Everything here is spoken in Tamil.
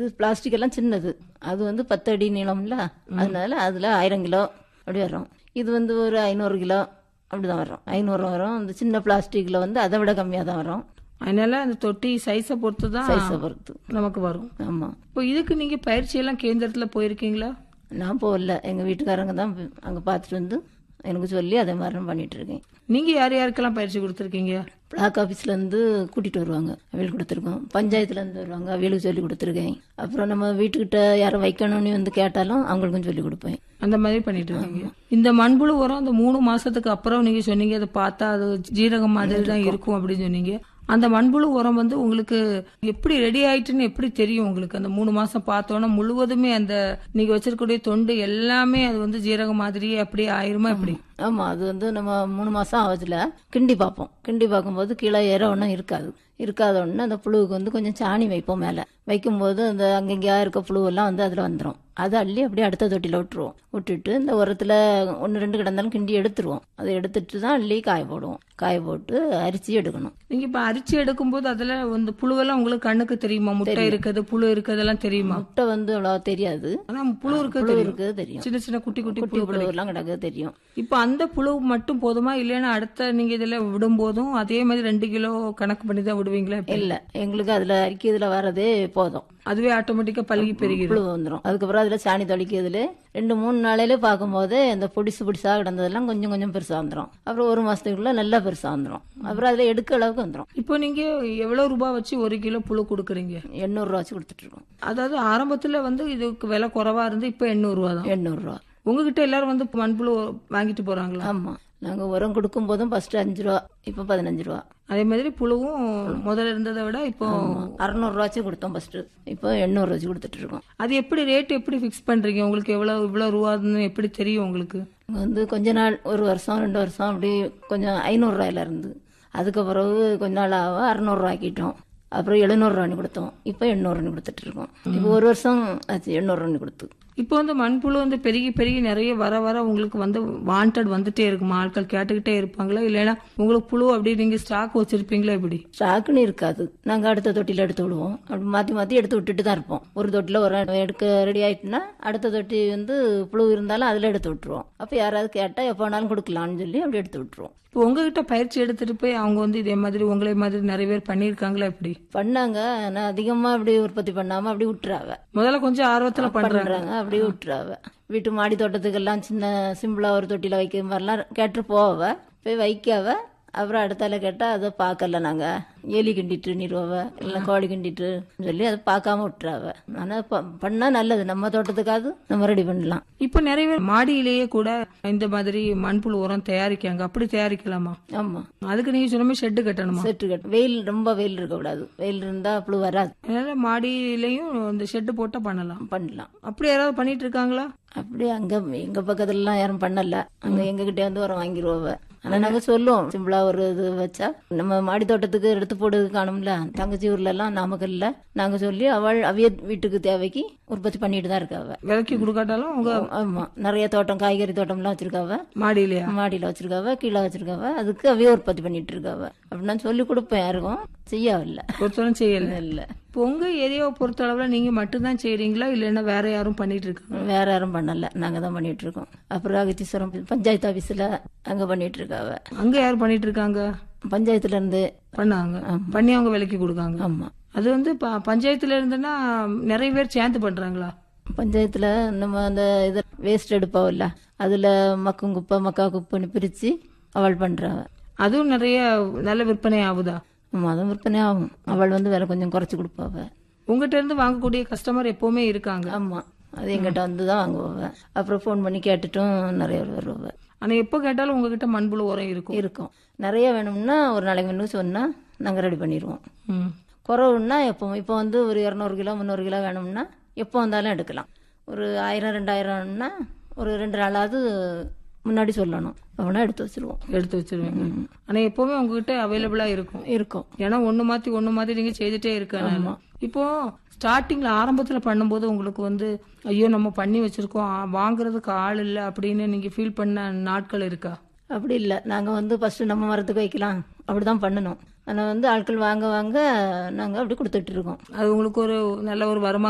இது பிளாஸ்டிக் எல்லாம் சின்னது அது வந்து பத்து அடி நீளம்ல அதனால அதுல ஆயிரம் கிலோ அப்படி வரும் இது வந்து ஒரு ஐநூறு கிலோ அப்படிதான் வரும் ஐநூறு வரும் இந்த சின்ன பிளாஸ்டிக்ல வந்து அதை விட கம்மியாக தான் வரும் அதனால அந்த தொட்டி சைஸை பொறுத்து தான் சைஸை பொறுத்து நமக்கு வரும் ஆமா இப்போ இதுக்கு நீங்க பயிற்சி எல்லாம் கேந்திரத்துல போயிருக்கீங்களா நான் போகல எங்க வீட்டுக்காரங்க தான் அங்க பார்த்துட்டு வந்து எனக்கு சொல்லி அதே மாதிரி நான் பண்ணிட்டு இருக்கேன் நீங்க யார் யாருக்கெல்லாம் பயிற்சி கொடுத்துருக்கீங்க பிளாக் ஆஃபீஸ்ல இருந்து கூட்டிட்டு வருவாங்க அவியல் கொடுத்துருக்கோம் பஞ்சாயத்துல இருந்து வருவாங்க அவியலுக்கு சொல்லி கொடுத்துருக்கேன் அப்புறம் நம்ம வீட்டுக்கிட்ட யாரும் வைக்கணும்னு வந்து கேட்டாலும் அவங்களுக்கும் சொல்லி கொடுப்பேன் அந்த மாதிரி பண்ணிட்டு இருக்கீங்க இந்த மண்புழு உரம் அந்த மூணு மாசத்துக்கு அப்புறம் நீங்க சொன்னீங்க அதை பார்த்தா அது ஜீரகம் மாதிரி தான் இருக்கும் அப்படின்னு சொன்னீங்க அந்த மண்புழு உரம் வந்து உங்களுக்கு எப்படி ரெடி ஆயிட்டுன்னு எப்படி தெரியும் உங்களுக்கு அந்த மூணு மாசம் பார்த்தோன்னா முழுவதுமே அந்த நீங்க வச்சிருக்கக்கூடிய தொண்டு எல்லாமே அது வந்து ஜீரகம் மாதிரியே அப்படியே ஆயிருமா எப்படி ஆமா அது வந்து நம்ம மூணு மாசம் ஆகுதுல கிண்டி பார்ப்போம் கிண்டி பார்க்கும்போது கீழே ஏற ஒன்றும் இருக்காது இருக்காத உடனே அந்த புழுவுக்கு வந்து கொஞ்சம் சாணி வைப்போம் மேலே வைக்கும்போது அந்த அங்கங்கேயா இருக்க புழுவெல்லாம் வந்து அதில் வந்துடும் அதை அள்ளி அப்படியே அடுத்த தொட்டியில் விட்டுருவோம் விட்டுட்டு இந்த உரத்தில் ஒன்று ரெண்டு கிடந்தாலும் கிண்டி எடுத்துருவோம் அதை எடுத்துட்டு தான் அள்ளி காய போடுவோம் காய போட்டு அரிசி எடுக்கணும் நீங்க இப்ப அரிசி எடுக்கும்போது அதுல இந்த புழுவெல்லாம் உங்களுக்கு கண்ணுக்கு தெரியுமா முட்டை இருக்குது புழு இருக்குதெல்லாம் தெரியுமா முட்டை வந்து அவ்வளோ தெரியாது ஆனா புழு இருக்குது புழு தெரியும் இருக்குது தெரியும் சின்ன சின்ன குட்டி குட்டி குட்டி புழு புழுவெல்லாம் கிடக்குது தெரியும் இப்ப அந்த புழு மட்டும் போதுமா இல்லைன்னா அடுத்த நீங்க இதுல விடும்போதும் அதே மாதிரி ரெண்டு கிலோ கணக்கு பண்ணி தான் விடுவீங்களா எப்படி? இல்லை எங்களுக்கு அதில் அரிக்கி இதில் வர்றதே போதும் அதுவே ஆட்டோமேட்டிக்கா பழுகி பெருகிடும் புழு வந்துடும் அதுக்கப்புறம் அதில் சாணி தொளிக்கிறதுல ரெண்டு மூணு நாளையில பார்க்கும்போது இந்த பொடிசு பொடிசா கிடந்ததெல்லாம் கொஞ்சம் கொஞ்சம் பெருசா வந்துடும் அப்புறம் ஒரு மாசத்துக்குள்ள நல்லா பெருசா வந்துடும் அப்புறம் அதில் எடுக்க அளவுக்கு வந்துடும் இப்போ நீங்க எவ்வளவு ரூபாய் வச்சு ஒரு கிலோ புழு கொடுக்குறீங்க எண்ணூறுரூவா வச்சு கொடுத்துட்டு இருக்கோம் அதாவது ஆரம்பத்துல வந்து இதுக்கு விலை குறைவா இருந்து இப்ப எண்ணூறு ரூபா தான் எண்ணூறுரூவா உங்ககிட்ட எல்லாரும் வந்து மண்புழு வாங்கிட்டு போறாங்களா ஆமா நாங்க உரம் கொடுக்கும் போதும் ஃபர்ஸ்ட் அஞ்சு ரூபா இப்போ பதினஞ்சு ரூபா அதே மாதிரி புழுவும் முதல்ல இருந்ததை விட இப்போ அறநூறுவா வச்சு கொடுத்தோம் ஃபர்ஸ்ட் இப்போ எண்ணூறு வச்சு கொடுத்துட்டு இருக்கோம் அது எப்படி ரேட் எப்படி ஃபிக்ஸ் பண்றீங்க உங்களுக்கு எவ்வளவு இவ்வளவு ரூபான்னு எப்படி தெரியும் உங்களுக்கு இங்க வந்து கொஞ்ச நாள் ஒரு வருஷம் ரெண்டு வருஷம் அப்படி கொஞ்சம் ஐநூறுரூவாயில இருந்து அதுக்கு பிறகு கொஞ்ச நாள் ஆக அறநூறுரூவாக்கிட்டோம் அப்புறம் எழுநூறுரூவான்னு கொடுத்தோம் இப்போ எண்ணூறுன்னு கொடுத்துட்டு இருக்கோம் இப்போ ஒரு வருஷம் ஆச்சு எண்ணூறுன்னு கொடுத்து இப்போ வந்து மண்புழு வந்து பெருகி பெருகி நிறைய வர வர உங்களுக்கு வந்து வாண்டட் வந்துட்டே இருக்குமா ஆட்கள் கேட்டுக்கிட்டே இருப்பாங்களா இல்லைன்னா உங்களுக்கு புழு அப்படி நீங்க ஸ்டாக் வச்சிருப்பீங்களா எப்படி ஸ்டாக்குன்னு இருக்காது நாங்க அடுத்த தொட்டியில எடுத்து விடுவோம் அப்படி மாத்தி மாத்தி எடுத்து விட்டுட்டு தான் இருப்போம் ஒரு தொட்டில ஒரு எடுக்க ரெடி ஆயிட்டுனா அடுத்த தொட்டி வந்து புழு இருந்தாலும் அதுல எடுத்து விட்டுருவோம் அப்ப யாராவது கேட்டா எப்போ வேணாலும் கொடுக்கலாம்னு சொல்லி அப்படி எடுத்து விட்டுருவோம் இப்போ உங்ககிட்ட பயிற்சி எடுத்துட்டு போய் அவங்க வந்து இதே மாதிரி உங்களே மாதிரி நிறைய பேர் பண்ணியிருக்காங்களா எப்படி பண்ணாங்க ஆனா அதிகமா அப்படி உற்பத்தி பண்ணாம அப்படி விட்டுறாவ முதல்ல கொஞ்சம் ஆர்வத்துல பண்றாங்க பண்றாங்க அப்படி விட்டுறாவ வீட்டு மாடி தோட்டத்துக்கெல்லாம் சின்ன சிம்பிளா ஒரு தொட்டில வைக்கிற மாதிரிலாம் கேட்டு போவ போய் வைக்காவ அப்புறம் அடுத்தால கேட்டா அதை பார்க்கல நாங்க எலி கிண்டிட்டு நிறுவவ இல்லை கோழி கிண்டிட்டு சொல்லி அதை பார்க்காம விட்டுறாவ ஆனா ப- பண்ணா நல்லது நம்ம தோட்டத்துக்காவது நம்ம ரெடி பண்ணலாம் இப்போ நிறைய பேர் மாடியிலேயே கூட இந்த மாதிரி மண்புழு உரம் தயாரிக்காங்க அப்படி தயாரிக்கலாமா ஆமா அதுக்கு நீங்க சொன்ன மாதிரி ஷெட்டு கட்டணுமா செட்டு கட்டு வெயில் ரொம்ப வெயில் இருக்கக்கூடாது வெயில் இருந்தா புழு வராது அதனால மாடியிலையும் இந்த ஷெட்டு போட்டா பண்ணலாம் பண்ணலாம் அப்படி யாராவது பண்ணிட்டு இருக்காங்களா அப்படி அங்க எங்க பக்கத்துலலாம் யாரும் பண்ணல அங்க எங்க கிட்டே வந்து உரம் வாங்கிடுவோவ ஆனா நாங்க சொல்லுவோம் சிம்பிளா ஒரு இது வச்சா நம்ம மாடி தோட்டத்துக்கு எடுத்து போடு காணும்ல தங்கச்சி ஊர்ல எல்லாம் நாமக்கல்ல நாங்க சொல்லி அவள் அவிய வீட்டுக்கு தேவைக்கு உற்பத்தி பண்ணிட்டு தான் இருக்காவ விலைக்கு கொடுக்காட்டாலும் உங்க ஆமா நிறைய தோட்டம் காய்கறி தோட்டம்லாம் வச்சிருக்காவ மாடியிலையா மாடியில வச்சிருக்காவ கீழே வச்சிருக்காவ அதுக்கு அவிய உற்பத்தி பண்ணிட்டு இருக்காவ அப்படி நான் சொல்லி கொடுப்பேன் யாருக்கும் செய்யவில்ல ஒருத்தரும் செய்யல இல்ல இப்போ உங்க ஏரியாவை பொறுத்த அளவுல நீங்க மட்டும்தான் செய்றீங்களா இல்லைன்னா வேற யாரும் பண்ணிட்டு இருக்காங்க வேற யாரும் பண்ணல நாங்க தான் பண்ணிட்டு இருக்கோம் அப்புறம் அகத்தீஸ்வரம் பஞ்சாயத்து ஆபீஸ்ல அங்க பண்ணிட்டு இருக்காவ அங்க யார் பண்ணிட்டு இருக்காங்க பஞ்சாயத்துல இருந்து பண்ணாங்க பண்ணி அவங்க விலைக்கு கொடுக்காங்க ஆமா அது வந்து ப- பஞ்சாயத்துல இருந்துன்னா நிறைய பேர் சேர்ந்து பண்றாங்களா பஞ்சாயத்துல நம்ம அந்த இத வேஸ்ட் எடுப்பாவில்ல அதுல மக்கும் குப்பை மக்கா குப்பைன்னு பிரிச்சு அவள் பண்றாவ அதுவும் நிறைய நல்ல விற்பனை ஆகுதா ஆமா அதுவும் விற்பனை ஆகும் அவள் வந்து வேற கொஞ்சம் குறைச்சு கொடுப்பாவ உங்ககிட்ட இருந்து வாங்கக்கூடிய கஸ்டமர் எப்பவுமே இருக்காங்க ஆமா அது எங்கிட்ட வந்து தான் வாங்குவாவ அப்புறம் ஃபோன் பண்ணி கேட்டுட்டும் நிறைய பேர் வருவாவ ஆனா எப்போ கேட்டாலும் உங்ககிட்ட மண்புழு உரம் இருக்கும் இருக்கும் நிறைய வேணும்னா ஒரு நாளைக்கு முன்னு சொன்னா நாங்க ரெடி பண்ணிடுவோம் ம். குறவுன்னா எப்போ இப்போ வந்து ஒரு இரநூறு கிலோ முந்நூறு கிலோ வேணும்னா எப்போ வந்தாலும் எடுக்கலாம் ஒரு ஆயிரம் ரெண்டாயிரம்னா ஒரு ரெண்டு நாளாவது முன்னாடி சொல்லணும் அப்படின்னா எடுத்து வச்சிருவோம் எடுத்து வச்சிருவீங்க ஆனா எப்பவுமே உங்ககிட்ட அவைலபிளா இருக்கும் இருக்கும் ஏன்னா ஒண்ணு மாத்தி ஒண்ணு மாத்தி நீங்க செய்துட்டே இருக்க இப்போ ஸ்டார்டிங்ல ஆரம்பத்துல பண்ணும்போது உங்களுக்கு வந்து ஐயோ நம்ம பண்ணி வச்சிருக்கோம் ஆ, வாங்குறதுக்கு ஆள் இல்ல அப்படின்னு நீங்க ஃபீல் பண்ண நாட்கள் இருக்கா அப்படி இல்லை நாங்கள் வந்து ஃபர்ஸ்ட் நம்ம மரத்துக்கு வைக்கலாம் அப்படிதான் பண்ணணும் ஆனால் வந்து ஆட்கள் வாங்க வாங்க நாங்கள் அப்படி கொடுத்துட்டு இருக்கோம் அது உங்களுக்கு ஒரு நல்ல ஒரு வருமானம்